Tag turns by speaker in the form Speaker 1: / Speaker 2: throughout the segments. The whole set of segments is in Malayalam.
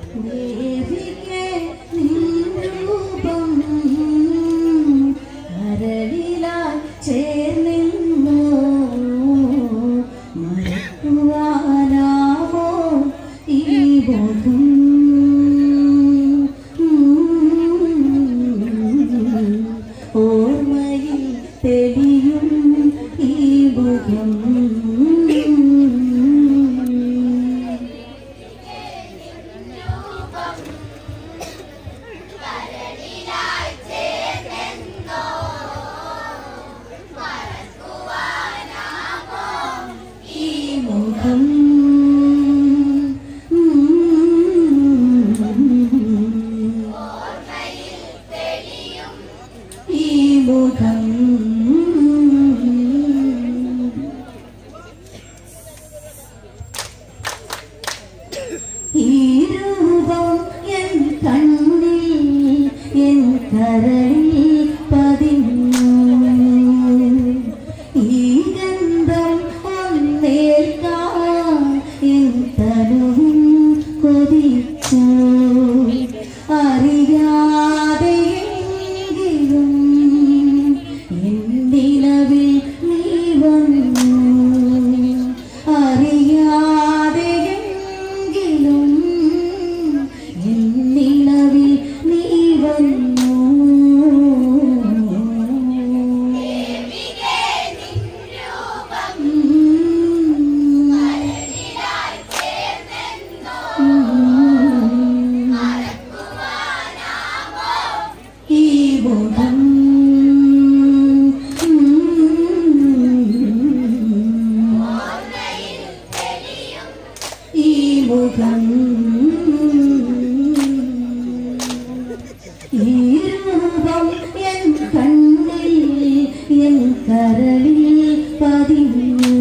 Speaker 1: ദേവികേ നിൻരൂപം കരളിലായി ചേർന്നിന്നു മറക്കുവാനാവോ ഈ ബോധം ഓർമ്മയിൽ തെളിയും ഈ മുഖം ഈ മുഖം ഈ മുഖം ഈ രൂപം എൻ കണ്ണിൽ എൻ കരളിൽ പതിഞ്ഞു ഈ ഗന്ധം ഒന്നേൽക്കാൻ എൻ തനുവും കൊതിച്ചു അറിയാതെയെങ്കിലും എൻ നിലവിൽ നീ വന്നു അറിയാതെയെങ്കിലും എൻ നിലവിൽ നീ വന്നു ഈ ബോധം ഈ മുഖം ഈ രൂപം എൻ കണ്ണിൽ എൻ കരളിൽ പതിഞ്ഞു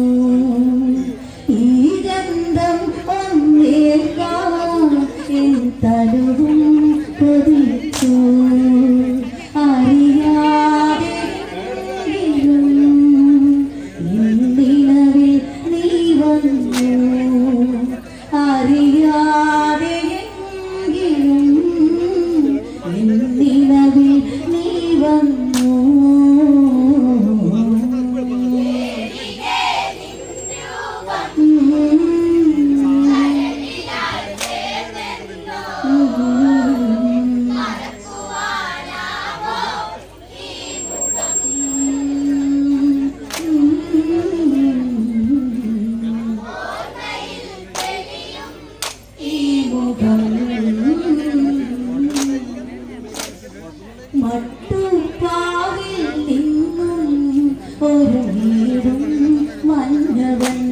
Speaker 1: ഈ ഗന്ധം ഒന്നേൽക്കാൻ എൻ തലവും കൊതിച്ചു അറിയാതെങ്കിലും നിലവിൽ നീ വന്നു അറിയാതെയെങ്കിലും നിലവിൽ നീ വന്നു ഈ മുഖം മട്ടുപ്പാവിൽ നിന്നും ഒരു വീടും മന്നവൻ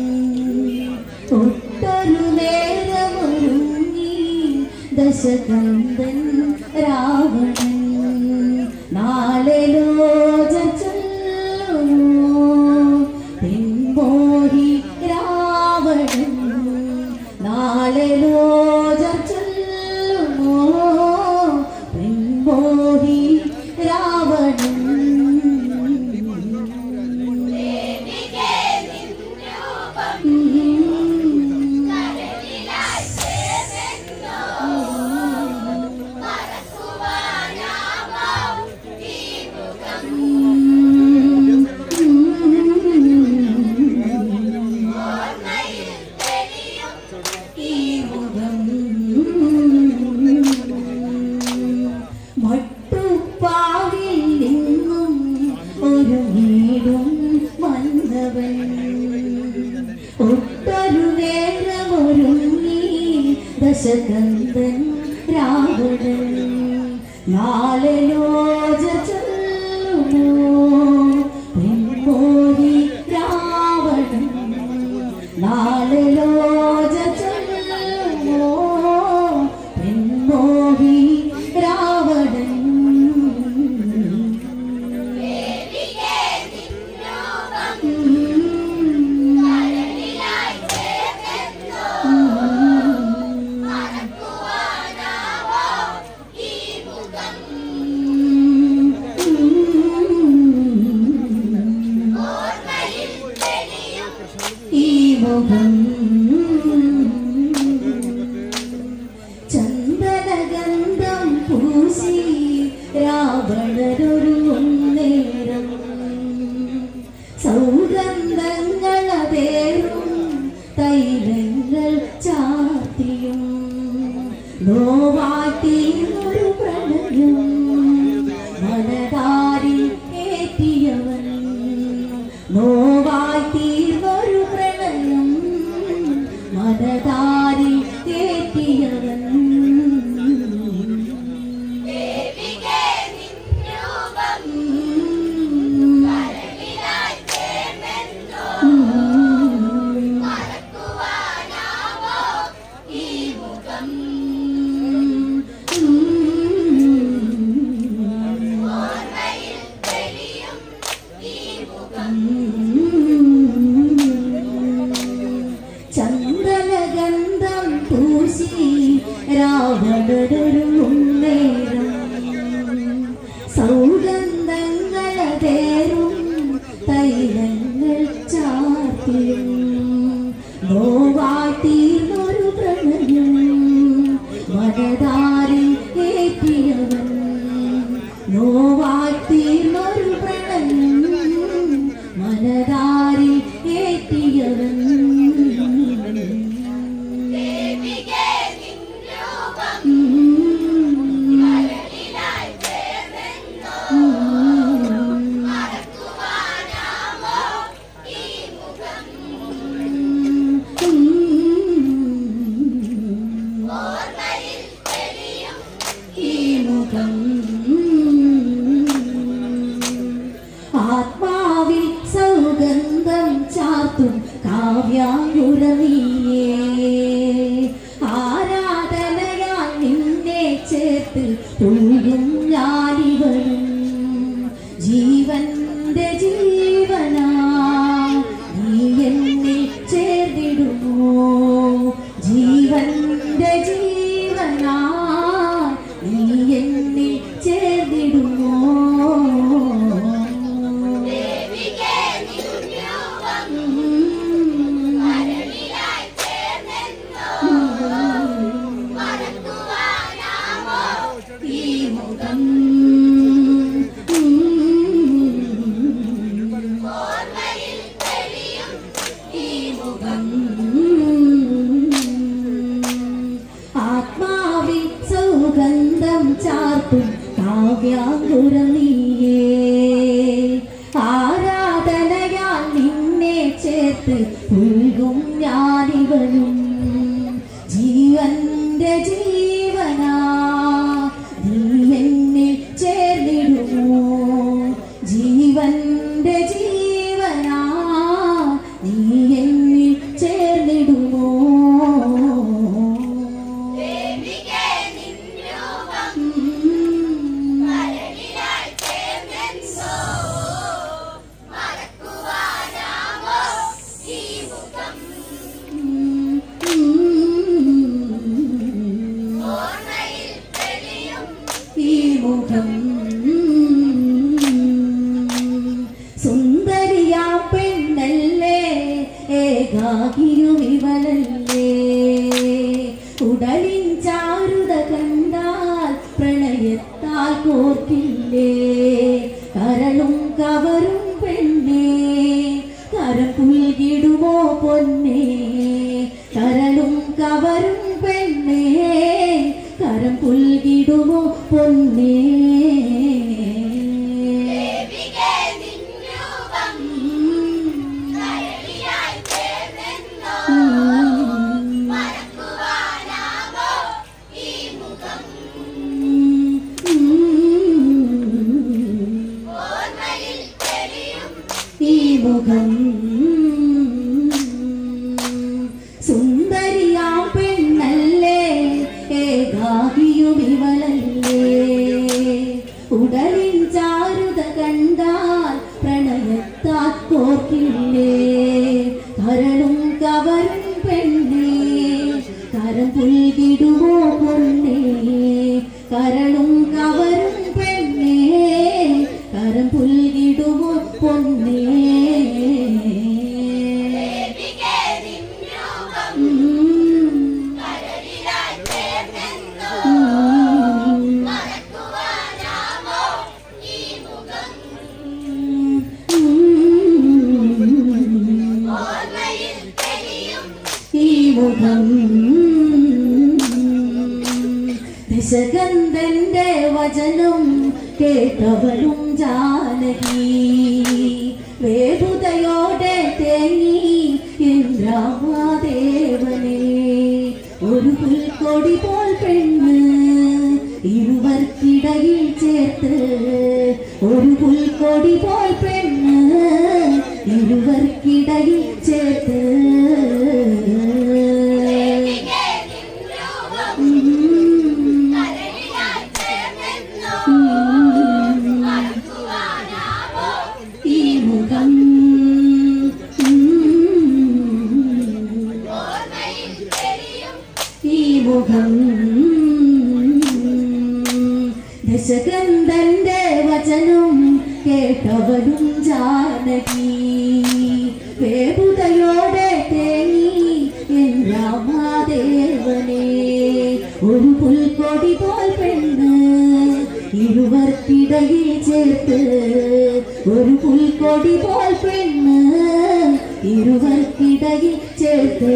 Speaker 1: ഒട്ടൊരു നേരമൊരുങ്ങി ദശകന്ധൻ രാവണൻ നാളെ ലോച ചൊല്ലുമോ പിൻപോരി രാവണൻ നാളെ ലോച ചൊല്ലുമോ പിൻപോരി രാവണൻ ഈ മുഖം മട്ടുപ്പാവിൽ നിന്നും ഒരു വീടും വന്നവൻ ഒട്ടൊരു നേരമൊരുങ്ങി ദശകന്ധൻ രാവണൻ നാളെ ലോച ചൊല്ലുമോ പിൻപോരി രാവണൻ നാളെ ലോച ചൊല്ലുമോ പിൻപോരി രാവണൻ
Speaker 2: ഈ
Speaker 1: രാവണരൊരു നേരം സൗഗന്ധങ്ങളതേറും തൈലങ്ങൾ ചാത്തിയും നോവാട്ടിയൊരു പ്രണയം മനതാരിൽ ഏറ്റിയവൻ നോവാട്ടിയൊരു പ്രണയം മനതാരിൽ ഏറ്റിയവൻ
Speaker 2: ദേവികേ നിന്നൂപം കരളിലായി ചേർന്നെന്നോ മറക്കുവാനാവോ ഈ മുഖം ഓർമ്മയിൽ തെളിയും ഈ മുഖം
Speaker 1: ചന്ദനഗന്ധം പൂശി രാവണരൊരു നേരം സൗഗന്ധങ്ങളതേറും തൈലങ്ങൾ ചാർത്തിയും നോവാട്ടിയൊരു പ്രണയം മനതാരിൽ ഏറ്റിയവൻ നോവാട്ടിയൊരു പ്രണയം മനതാരിൽ ഏറ്റിയവൻ
Speaker 2: ദേവികേ നിന്നൂപം കരളിലായി ചേർന്നെന്നോ മറക്കുവാനാവോ ഈ മുഖം ഓർമ്മയിൽ തെളിയും
Speaker 1: ഈ മുഖം ആത്മാവിൽ സൗഗന്ധം ചാത്തും കാവ്യായുരവിയേ ആരാധനയാൽ നിന്നെ ചേർത്ത് തുള്ളും ഞാനിവനും ജീവന്റെ ജീവനാ നീ എന്നെ ചേർന്നിടുമോ ജീവന്റെ ജീവനാ നീ എന്നെ ചേർന്നിടുമോ
Speaker 2: ദേവികേ നിന്നൂപം കരളിലായി ചേർന്നെന്നോ മറക്കുവാനാവോ
Speaker 1: ഈ മുഖം
Speaker 2: ഓർമ്മയിൽ തെളിയും
Speaker 1: ഈ മുഖം ആത്മാവിൽ സൗഗന്ധം ചാർത്തും കാവ്യാങ്കുരനീയേ ആരാധനയാൽ നിന്നെ ചേർത്ത് പുൽകും ഞാനിവനും ജീവന്റെ ജീവനാ നീ എന്നെ ചേർന്നിടുമോ ജീവന്റെ ജീവനാ നീ എന്നെ ചേർന്നിടുമോ
Speaker 2: ദേവികേ നിന്നൂപം കരളിലായി ചേർന്നെന്നോ മറക്കുവാനാവോ ഈ മുഖം ഓർമ്മയിൽ തെളിയും
Speaker 1: ഈ മുഖം സുന്ദരിയാ പെണ്ണല്ലേ ഏകാകിരുവിവലല്ലേ ഉടലിൻ ചാരുത കണ്ടാൽ പ്രണയത്താൽ കോർക്കില്ലേ കരളും കവറും പെണ്ണേ കരം പുൽകിടുമോ പൊന്നേ കരളും കവരും പെണ്ണേ കരം പുൽകിടുമോ പൊന്നേ
Speaker 2: ദേവികേ നിന്നൂപം കരളിലായി ചേർന്നെന്നോ മറക്കുവാനാവോ ഈ മുഖം ഓർമ്മയിൽ തെളിയും
Speaker 1: ഈ മുഖം സുന്ദരിയാം പെണ്ണല്ലേ ഏകാകിയുമിവളല്ലേ ഉടലിൻ ചാരുത കണ്ടാൽ പ്രണയത്താൽ കോർക്കില്ലേ കരളും കവരും പെണ്ണേ കരം പുൽകിടുമോ പൊന്നേ കരളും കവരും പെണ്ണേ കരം പുൽകിടുമോ പൊന്നേ
Speaker 2: ദേവികേ നിന്നൂപം കരളിലായി ചേർന്നെന്നോ മറക്കുവാനാവോ
Speaker 1: ദശകന്ധന്റെ വചനം കേട്ടവളും ജാനകി വേദുതയോടെ തേങ്ങി ഇന്ദ്രാമാദേവനെ ഒരു പുൽക്കൊടി പോൽ പെണ്ണ് ഇരുവർക്കിടയിൽ ചേർത്ത് ഒരു പുൽക്കൊടി പോൽ പെണ്ണ് ഇരുവർക്കിടയിൽ ചേർത്ത്
Speaker 2: ദേവികേ നിൻ രൂപം കരളിലായി ചേർന്നെന്നോ മറക്കുവാനാവോ
Speaker 1: ഈ മുഖം
Speaker 2: ഓർമ്മയിൽ തെളിയും
Speaker 1: ഈ മുഖം ദശകന്ധന്റെ വചനം കേട്ടവനും ജാനകി വേപുതയോടെ തേങ്ങി എൻ രാമാദേവനെ ഒരു പുൽക്കൊടി പോൽ പെണ്ണ് ഇരുവർക്കിടയിൽ ചേർത്ത് ഒരു പുൽക്കൊടി പോൽ പെണ്ണ് ഇരുവർക്കിടയിൽ ചേർത്ത്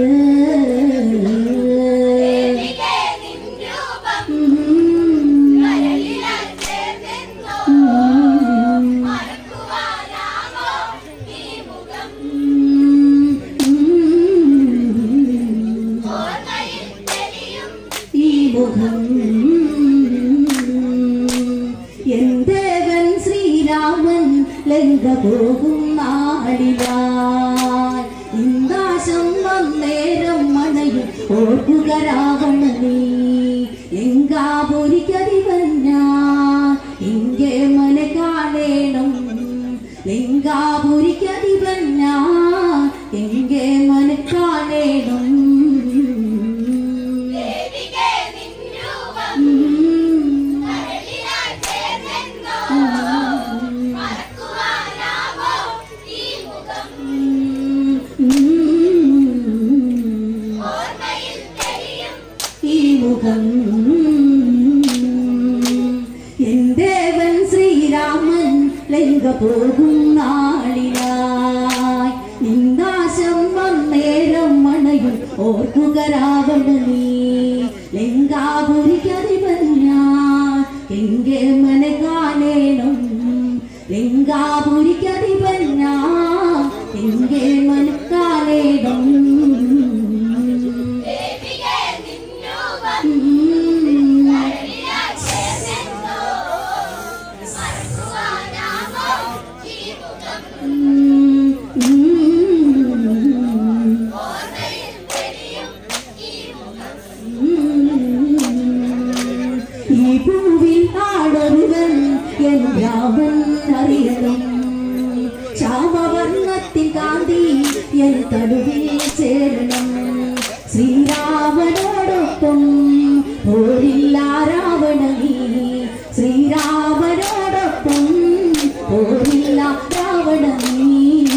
Speaker 2: ദേവികേ നിൻ രൂപം കരളിലായി ചേർന്നെന്നോ മറക്കുവാനാവോ ഈ മുഖം ഓർമ്മയിൽ തെളിയും
Speaker 1: ഈ മുഖം എൻ ദേവൻ ശ്രീരാമൻ ലങ്ക പോകും നാടിലായി ഇന്ദാശം വന്നേരം മണയും ഓർക്കുക രാവണനീ ലിംഗാപുരിക്കരിവൻ ഞാൻ ഇங்கே മന കാണേണം ലിംഗാപുരിക്കരിവൻ ഞാൻ എங்கே മന കാണേണം
Speaker 2: ദേവികേ നിൻ രൂപം കരളിലായി ചേർന്നെന്നോ മറക്കുവാനാവോ ഈ മുഖം ഓർമ്മയിൽ തെളിയും
Speaker 1: ഈ മുഖം എൻ ദേവൻ ശ്രീരാമൻ ലങ്ക പോകും നാളിലായി നിന്ദാശം വന്നേരം മണയും ഓർക്കുക രാവണനീ ലങ്കാപുരിക്കതിവൻ ഞാൻ എങ്കെ മന കാണേണം ലങ്കാപുരിക്കതിവൻ ഞാൻ എങ്കെ മന കാണേണം
Speaker 2: ദേവികേ നിൻ രൂപം കരളിലായി ചേർന്നെന്നോ മറക്കുവാനാവോ ഈ മുഖം ഓർമ്മയിൽ തെളിയും ഈ മുഖം
Speaker 1: ഈ പൂവിൽ ആടൊരുവൻ എൻ രാവൻ അറിയണം ശ്യാമവർണ്ണത്തിൻ കാന്തി എൻ തടുവിൽ ചേരണം ശ്രീരാമനോടൊപ്പം പോരില്ല രാവണനീ ശ്രീരാമനോടൊപ്പം പോരില്ല രാവണനീ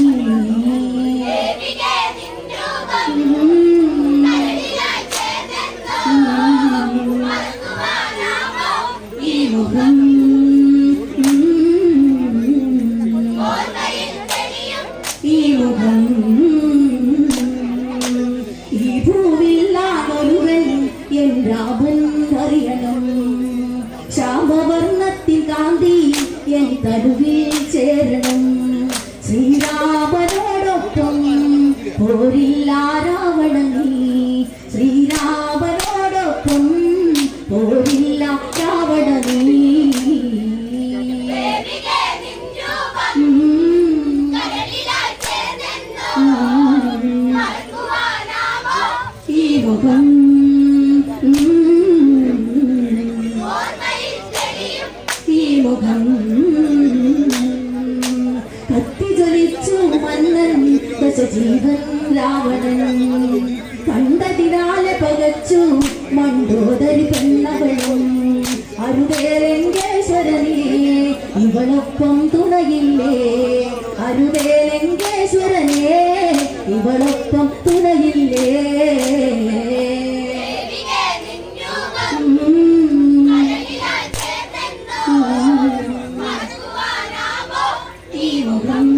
Speaker 2: ദേവികേ നിൻ രൂപം കരളിലായി ചേർന്നെന്നോ മറക്കുവാനാവോ
Speaker 1: ഈ മുഖം
Speaker 2: ഓർമ്മയിൽ തെളിയും
Speaker 1: ഈ മുഖം ഈ ഭൂവില്ലാതൊരുവൻ എൻ രാമൻ അറിയണം ശ്യാമവർണ്ണത്തിൻ കാന്തി എൻ തരുവിൽ ചേരണം ശ്രീരാമനോടൊപ്പം പോരില്ല രാവണനീ ശ്രീരാമനോടൊപ്പം പോരില്ല രാവണനീ
Speaker 2: ദേവികേ നിൻ രൂപം കരളിലായി ചേർന്നെന്നോ മറക്കുവാനാവോ
Speaker 1: ഈ മുഖം
Speaker 2: ഓർമ്മയിൽ തെളിയും
Speaker 1: ഈ മുഖം കത്തിജ്വലിച്ചു മന്നൻ ദശജീവൻ രാവണൻ കണ്ടതിനാലെ പകച്ചു മണ്ടോദരി പെണ്ണവളും അരുതേരംഗേശ്വരനേ ഇവളൊപ്പം തുണയില്ലേ അരുതേരംഗേശ്വരനേ ഇവളൊപ്പം തുണയില്ലേ
Speaker 2: ദേവികേ നിൻ രൂപം
Speaker 1: ഉം.
Speaker 2: കരളിലായി ചേർന്നെന്നോ മറക്കുവാനാവോ
Speaker 1: ഈ മുഖം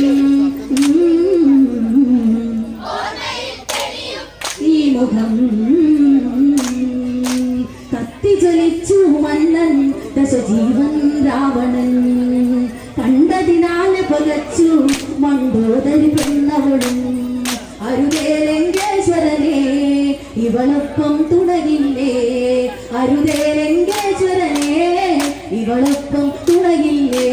Speaker 2: ഓർമ്മയിൽ തെളിയും
Speaker 1: ഈ മുഖം കത്തിജ്വലിച്ചു ജീവൻ രാവണൻ കണ്ടതിനാല് പകച്ചു മണ്ടോദരി പെണ്ണവളും അരുതേ ലങ്കേശ്വരനെ ഇവളൊപ്പം തുണയില്ലേ അരുതേ ലങ്കേശ്വരനെ ഇവളൊപ്പം തുണയില്ലേ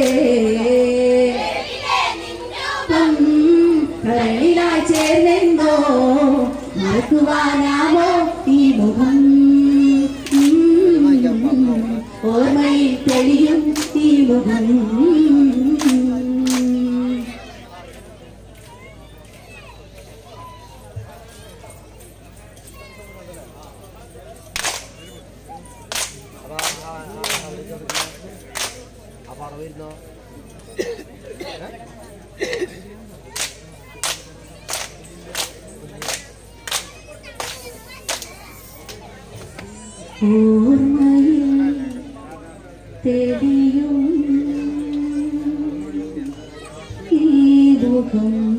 Speaker 2: എവിടെ നിന്നു
Speaker 1: ും കരളിലായി ചേർന്നെന്തോ മറക്കുവാനാമോ ഈ മുഖം ഉം, ഓർമ്മയിൽ തെളിയും ഈ മുഖം
Speaker 3: അപ്പൊ അവിടെ വരുന്നോ
Speaker 1: ഓർമ്മയിൽ തെളിയും ഈ മുഖം